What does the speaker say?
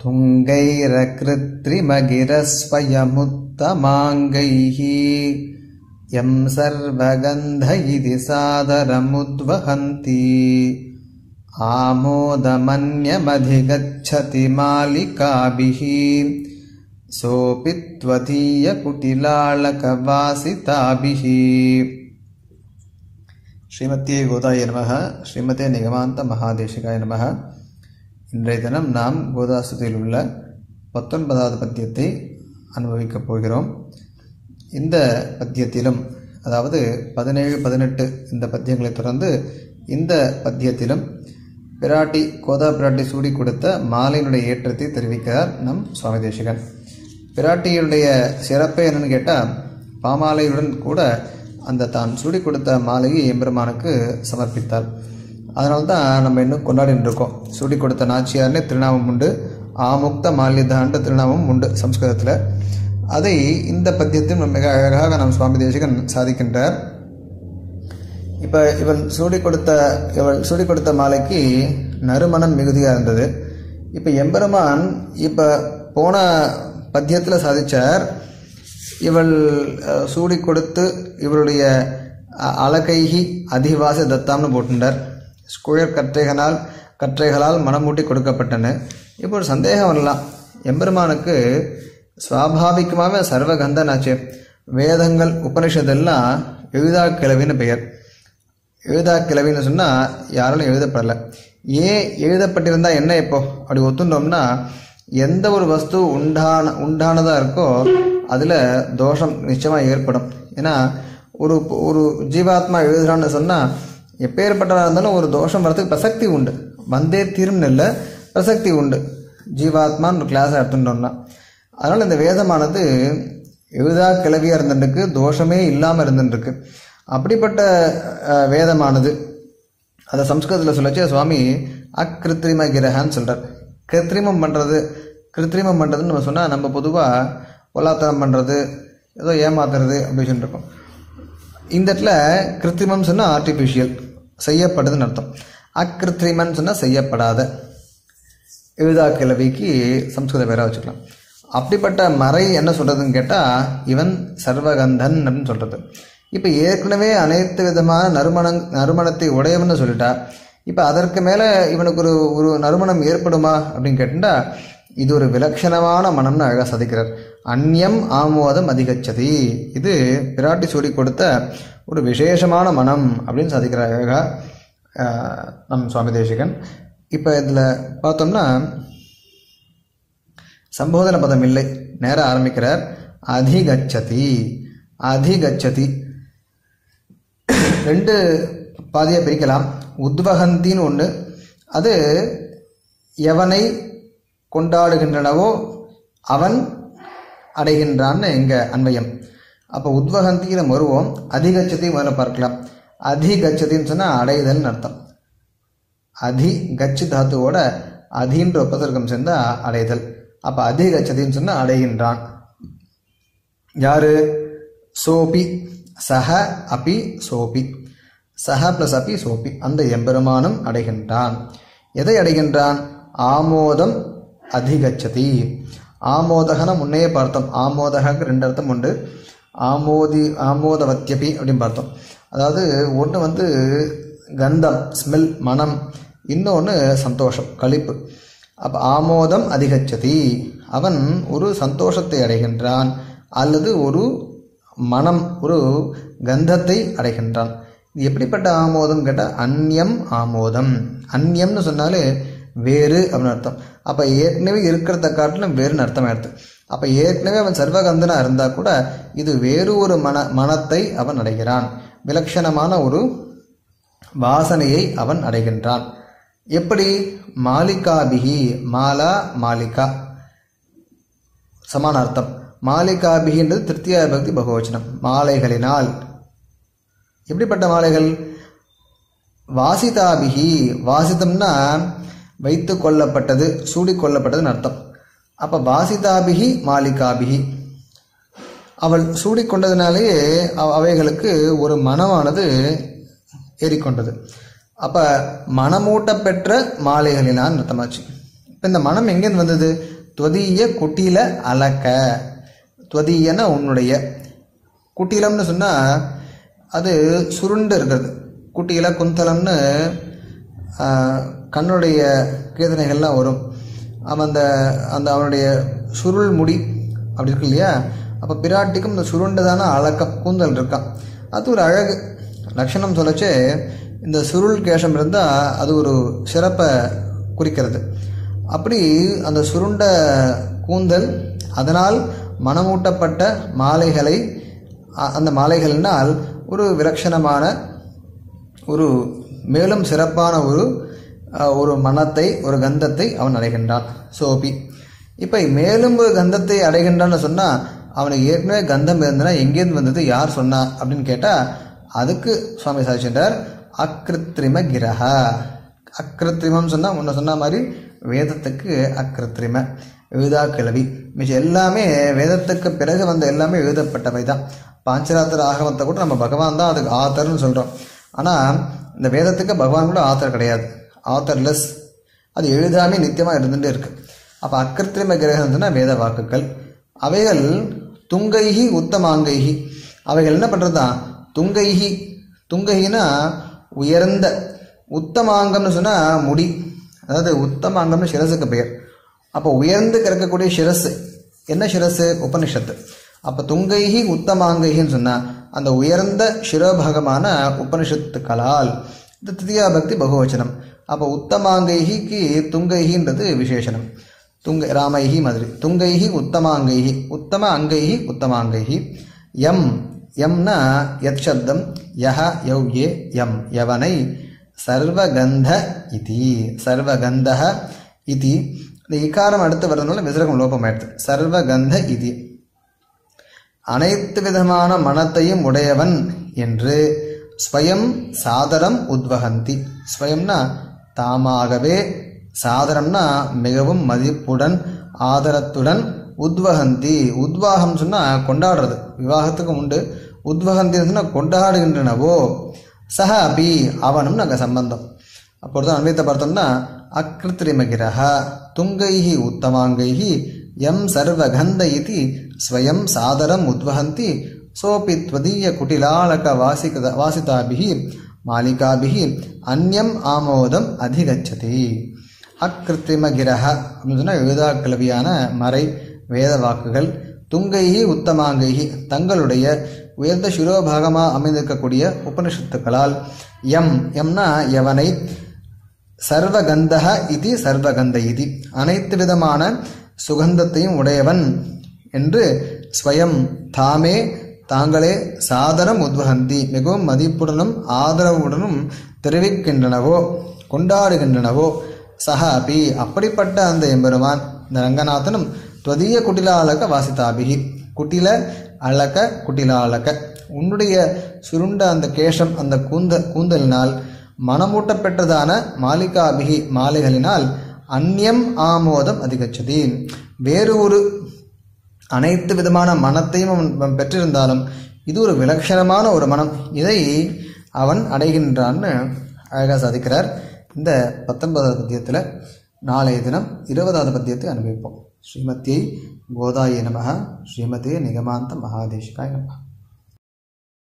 तुङ्गैरकृत्रिमगिरस्वयमुत्तमाङ्गैः यं सर्वगन्ध इति सादरमुद्वहन्ति आमोदमन्यमधिगच्छति मालिकाभिः सोऽपि त्वदीयकुटिलाळकवासिताभिः ஸ்ரீமத்தியே கோதாய நமக ஸ்ரீமதே நிகமாந்த மகாதேசிகாய நமக இன்றைய தினம் நாம் கோதாசுதியில் உள்ள பத்தொன்பதாவது பத்தியத்தை அனுபவிக்கப் போகிறோம் இந்த பத்தியத்திலும் அதாவது பதினேழு பதினெட்டு இந்த பத்தியங்களை தொடர்ந்து இந்த பத்தியத்திலும் பிராட்டி கோதா பிராட்டி சூடி கொடுத்த மாலையினுடைய ஏற்றத்தை தெரிவிக்கிறார் நம் சுவாமி தேசிகன் பிராட்டியுடைய சிறப்பே என்னன்னு கேட்டால் பாமாலையுடன் கூட அந்த தான் சூடி கொடுத்த மாலையை எம்பெருமானுக்கு சமர்ப்பித்தார் அதனால தான் நம்ம இன்னும் கொண்டாடிட்டு இருக்கோம் சூடி கொடுத்த நாச்சியார்னே திருநாமம் உண்டு ஆமுக்த மால்யதான்ற திருநாமம் உண்டு சம்ஸ்கிருதத்தில் அதை இந்த பத்தியத்தில் மிக அழகாக நம் சுவாமி தேசிகன் சாதிக்கின்றார் இப்போ இவள் சூடி கொடுத்த இவள் சூடி கொடுத்த மாலைக்கு நறுமணம் மிகுதியாக இருந்தது இப்போ எம்பெருமான் இப்போ போன பத்தியத்தில் சாதிச்சார் இவள் சூடி கொடுத்து இவருடைய அலகைகி அதிவாச தத்தாம்னு போட்டுட்டார் குழற் கற்றைகளால் கற்றைகளால் மனமூட்டி கொடுக்கப்பட்டன இப்போ ஒரு சந்தேகம் வரலாம் எம்பெருமானுக்கு சுவாபாவிகமாகவே சர்வகந்தனாச்சு வேதங்கள் உபனிஷதெல்லாம் எழுதா கிழவின்னு பெயர் எழுதா கிழவின்னு சொன்னால் யாராலும் எழுதப்படலை ஏன் எழுதப்பட்டிருந்தால் என்ன இப்போ அப்படி ஒத்துட்டோம்னா எந்த ஒரு வஸ்து உண்டான உண்டானதாக இருக்கோ அதில் தோஷம் நிச்சயமாக ஏற்படும் ஏன்னா ஒரு ஒரு ஜீவாத்மா எழுதுறான்னு சொன்னால் எப்பேற்பட்டதாக இருந்தாலும் ஒரு தோஷம் வரதுக்கு பிரசக்தி உண்டு வந்தே தீரும்னு இல்லை பிரசக்தி உண்டு ஜீவாத்மான்னு ஒரு கிளாஸை எடுத்துட்டோம்னா அதனால் இந்த வேதமானது எழுதா கிளவியாக இருந்துருக்கு தோஷமே இல்லாமல் இருந்துருக்கு அப்படிப்பட்ட வேதமானது அதை சம்ஸ்கிருதத்தில் சொல்லச்சு சுவாமி அக்கிருத்திரிம கிரகான்னு சொல்கிறார் கிருத்திரிமம் பண்ணுறது கிருத்திரிமம் பண்ணுறதுன்னு நம்ம சொன்னால் நம்ம பொதுவாக பொல்லாத்தனம் பண்ணுறது ஏதோ ஏமாத்துறது அப்படின்னு சொல்லிருக்கோம் இந்த இடத்துல கிருத்திரிமம் சொன்னால் ஆர்டிஃபிஷியல் செய்யப்படுதுன்னு அர்த்தம் அக்கிருத்திரிமன் சொன்னால் செய்யப்படாத எழுதா கிழவிக்கு சம்ஸ்கிருத பேராக வச்சுக்கலாம் அப்படிப்பட்ட மறை என்ன சொல்கிறதுன்னு கேட்டால் இவன் சர்வகந்தன் அப்படின்னு சொல்கிறது இப்போ ஏற்கனவே அனைத்து விதமான நறுமணங் நறுமணத்தை உடையவன்னு சொல்லிட்டா இப்போ அதற்கு மேலே இவனுக்கு ஒரு ஒரு நறுமணம் ஏற்படுமா அப்படின்னு கேட்டுட்டா இது ஒரு விலட்சணமான மனம்னு அழகாக சதிக்கிறார் அந்நியம் ஆமோதம் அதிகச்சதி இது பிராட்டி சூடி கொடுத்த ஒரு விசேஷமான மனம் அப்படின்னு சாதிக்கிறார் அழகாக நம் சுவாமி தேசிகன் இப்போ இதில் பார்த்தோம்னா சம்போதன பதம் இல்லை நேராக ஆரம்பிக்கிறார் அதிகச்சதி அதிகச்சதி ரெண்டு பாதியாக பிரிக்கலாம் உத்வகந்தின்னு ஒன்று அது எவனை கொண்டாடுகின்றனவோ அவன் அடைகின்றான்னு எங்க அன்வயம் அப்போ உத்வகந்தின்னு வருவோம் அதிகச்சதி முதல்ல பார்க்கலாம் அதிகச்சதின்னு சொன்னால் அடைதல்னு அர்த்தம் அதி கச்சு தாத்துவோட அதின்ற உபசர்க்கம் சேர்ந்தா அடைதல் அப்போ அதிகச்சதின்னு சொன்னால் அடைகின்றான் யாரு சோபி சஹ அபி சோபி சஹ பிளஸ் அபி சோபி அந்த எம்பெருமானும் அடைகின்றான் எதை அடைகின்றான் ஆமோதம் அதிகச்சதி ஆமோதகன முன்னையே பார்த்தோம் ஆமோதகக்கு ரெண்டு அர்த்தம் உண்டு ஆமோதி ஆமோதவத்தியபி அப்படின்னு பார்த்தோம் அதாவது ஒன்று வந்து கந்தம் ஸ்மெல் மனம் இன்னொன்று சந்தோஷம் கழிப்பு அப்போ ஆமோதம் அதிகச்சதி அவன் ஒரு சந்தோஷத்தை அடைகின்றான் அல்லது ஒரு மனம் ஒரு கந்தத்தை அடைகின்றான் இது எப்படிப்பட்ட ஆமோதம் கேட்டால் அந்நியம் ஆமோதம் அந்நியம்னு சொன்னாலே வேறு அப்படின்னு அர்த்தம் அப்போ ஏற்கனவே இருக்கிறத காட்டிலும் வேறுன்னு அர்த்தம் ஆயிடுது அப்போ ஏற்கனவே அவன் சர்வகந்தனாக இருந்தால் கூட இது வேறு ஒரு மன மனத்தை அவன் அடைகிறான் விலட்சணமான ஒரு வாசனையை அவன் அடைகின்றான் எப்படி மாலிகாபிகி மாலா மாலிகா சமான அர்த்தம் மாலிகாபிகின்றது திருத்தியா பக்தி பகவச்சனம் மாலைகளினால் எப்படிப்பட்ட மாலைகள் வாசிதாபிகி வாசித்தம்னா வைத்து கொள்ளப்பட்டது சூடி கொள்ளப்பட்டதுன்னு அர்த்தம் அப்போ வாசிதாபிகி மாலிகாபிகி அவள் சூடிக்கொண்டதுனாலேயே அவ- அவைகளுக்கு ஒரு மனமானது ஏறிக்கொண்டது அப்போ மனமூட்ட பெற்ற மாலைகளினான் அர்த்தமாச்சு இப்போ இந்த மனம் எங்கேருந்து வந்தது துவதீய குட்டில அலக்க துவதீயன உன்னுடைய குட்டிலம்னு சொன்னால் அது சுருண்டு இருக்கிறது குட்டியில குந்தலம்னு ஆஹ், கண்ணுடைய கேதனைகள்லாம் வரும் அவன் அந்த அந்த அவனுடைய சுருள் முடி அப்படி இருக்கு இல்லையா அப்போ பிராட்டிக்கும் இந்த சுருண்டதான அழக்கம் கூந்தல் இருக்கான் அது ஒரு அழகு லட்சணம் சொல்லச்சே இந்த சுருள் கேஷம் இருந்தால் அது ஒரு சிறப்பை குறிக்கிறது அப்படி அந்த சுருண்ட கூந்தல் அதனால் மனமூட்டப்பட்ட மாலைகளை அ- அந்த மாலைகளினால் ஒரு விலட்சணமான ஒரு மேலும் சிறப்பான ஒரு அஹ், ஒரு மனத்தை ஒரு கந்தத்தை அவன் அடைகின்றான் சோபி இப்போ மேலும் ஒரு கந்தத்தை அடைகின்றான்னு சொன்னால் அவனுக்கு ஏற்கனவே கந்தம் இருந்தனா எங்கேருந்து வந்தது யார் சொன்னா அப்படின்னு கேட்டால் அதுக்கு சுவாமி சாதிச்சின்றார் அக்கிருத்திரிம கிரக அக்கிருத்திரிமம் சொன்னால் முன்ன சொன்ன மாதிரி வேதத்துக்கு அக்கிருத்திரிம எழுதா கிளவி மிச்சம் எல்லாமே வேதத்துக்கு பிறகு வந்த எல்லாமே எழுதப்பட்டவை தான் பாஞ்சராத்திர ஆகமத்தை கூட நம்ம பகவான் தான் அதுக்கு ஆத்தர்னு சொல்கிறோம் ஆனால் இந்த வேதத்துக்கு பகவான் கூட ஆத்தர் கிடையாது ஆத்தர்லெஸ் அது எழுதாமே நித்தியமாக இருந்துகிட்டே இருக்கு அப்போ அக்கிருத்திரிம கிரகம்னா வேத வாக்குகள் அவைகள் துங்கைகி உத்தமாங்கைகி அவைகள் என்ன பண்ணுறதா துங்கைகி துங்கைகினா உயர்ந்த உத்தமாங்கம்னு சொன்னால் முடி அதாவது உத்தமாங்கம்னு சிரசுக்கு பெயர் அப்போ உயர்ந்து கிடக்கக்கூடிய சிரசு என்ன சிரசு உபனிஷத்து அப்போ துங்கைகி உத்தமாங்கைகின்னு சொன்னால் அந்த உயர்ந்த சிரோபாகமான உபனிஷத்துக்களால் இந்த திதியா பக்தி பகுவச்சனம் அப்போ உத்தமாங்கைகிக்கு துங்கைகின்றது விசேஷனம் துங்க ராமைகி மாதிரி துங்கைகி உத்தமாங்கைகி உத்தம அங்கைகி உத்தமாங்கைகி எம் எம்னா யத் சப்தம் யஹ யவ் ஏ எம் யவனை சர்வகந்த இதி சர்வகந்தஹ இதி இந்த இகாரம் அடுத்து வர்றதுனால விசரகம் லோபம் ஆயிடுது சர்வகந்த இதி அனைத்து விதமான மனத்தையும் உடையவன் என்று ஸ்வயம் சாதரம் உத்வகந்தி ஸ்வயம்னா தாமாகவே சாதரம்னா மிகவும் மதிப்புடன் ஆதரத்துடன் உத்வகந்தி உத்வாகம் சொன்னா கொண்டாடுறது விவாகத்துக்கு உண்டு உத்வகந்தி சொன்னா கொண்டாடுகின்றனவோ சஹ அபி அவனும் நாங்கள் சம்பந்தம் அப்பொழுது அன்வைத்த பார்த்தோம்னா அக்கிருத்திரிமகிரக துங்கைஹி உத்தமாங்கைஹி எம் சர்வகந்த இதி ஸ்வயம் சாதரம் உத்வகந்தி சோபி त्वदीय குட்டிலாலக வாசிக வாசிதாபிஹி மாலிகாபிஹி அந்யம் ஆமோதம் அதிகச்சதி அக்கிருத்திமகிரக அப்படின்னு சொன்னால் எழுதா கிளவியான மறை வேத வாக்குகள் துங்கைஹி உத்தமாங்கைஹி தங்களுடைய உயர்ந்த சிரோபாகமாக அமைந்திருக்கக்கூடிய உபனிஷத்துக்களால் எம் எம்னா எவனை சர்வகந்தக இது சர்வகந்த இது அனைத்து விதமான சுகந்தத்தையும் உடையவன் என்று ஸ்வயம் தாமே தாங்களே சாதனம் உத்வகந்தி மிகவும் மதிப்புடனும் ஆதரவுடனும் தெரிவிக்கின்றனவோ கொண்டாடுகின்றனவோ சஹ அபி அப்படிப்பட்ட அந்த எம்பெருமான் இந்த ரங்கநாதனும் துவதீய குட்டிலாலக வாசிதாபிகி குட்டில அழக குட்டிலாலக உன்னுடைய சுருண்ட அந்த கேஷம் அந்த கூந்த கூந்தலினால் மனமூட்டப்பெற்றதான மாலிகாபிகி மாலைகளினால் அந்நியம் ஆமோதம் அதிகச்சதி வேறு ஒரு அனைத்து விதமான மனத்தையும் அவன் அவன் பெற்றிருந்தாலும் இது ஒரு விலட்சணமான ஒரு மனம் இதை அவன் அடைகின்றான்னு அழகாக சாதிக்கிறார் இந்த பத்தொன்பதாவது பத்தியத்தில் நாளைய தினம் இருபதாவது பத்தியத்தை அனுபவிப்போம் ஸ்ரீமத்தியை கோதாய நமக ஸ்ரீமதே நிகமாந்த மகாதேசிகாய நமக